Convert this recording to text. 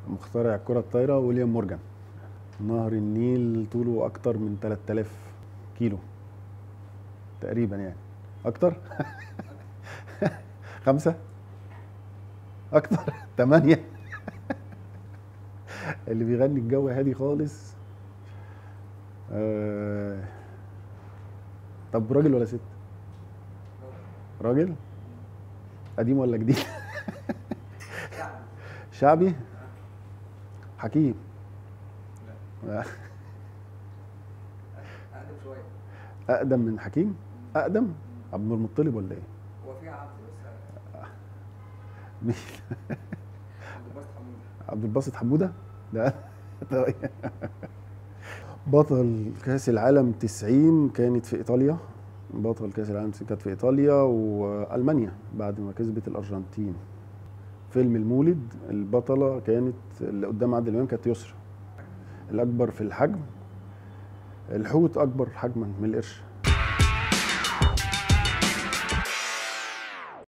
مخترع الكرة الطايرة ويليام مورجان نهر النيل طوله أكتر من 3000 كيلو تقريبا يعني أكتر خمسة أكتر تمانية اللي بيغني الجو هادي خالص آه... طب راجل ولا ست؟ راجل؟ قديم ولا جديد؟ شعبي؟ حكيم لا. اقدم شويه أقدم من حكيم؟ أقدم؟ عبد المطلب ولا إيه؟ هو في عبد بس مين؟ عبد الباسط حمود عبد الباسط حمودة؟ ده طيب. بطل كأس العالم 90 كانت في إيطاليا بطل كأس العالم 90 كانت في إيطاليا وألمانيا بعد ما كسبت الأرجنتين فيلم المولد البطلة كانت اللي قدام عادل إمام كانت يسرا الأكبر في الحجم الحوت أكبر حجما من القرش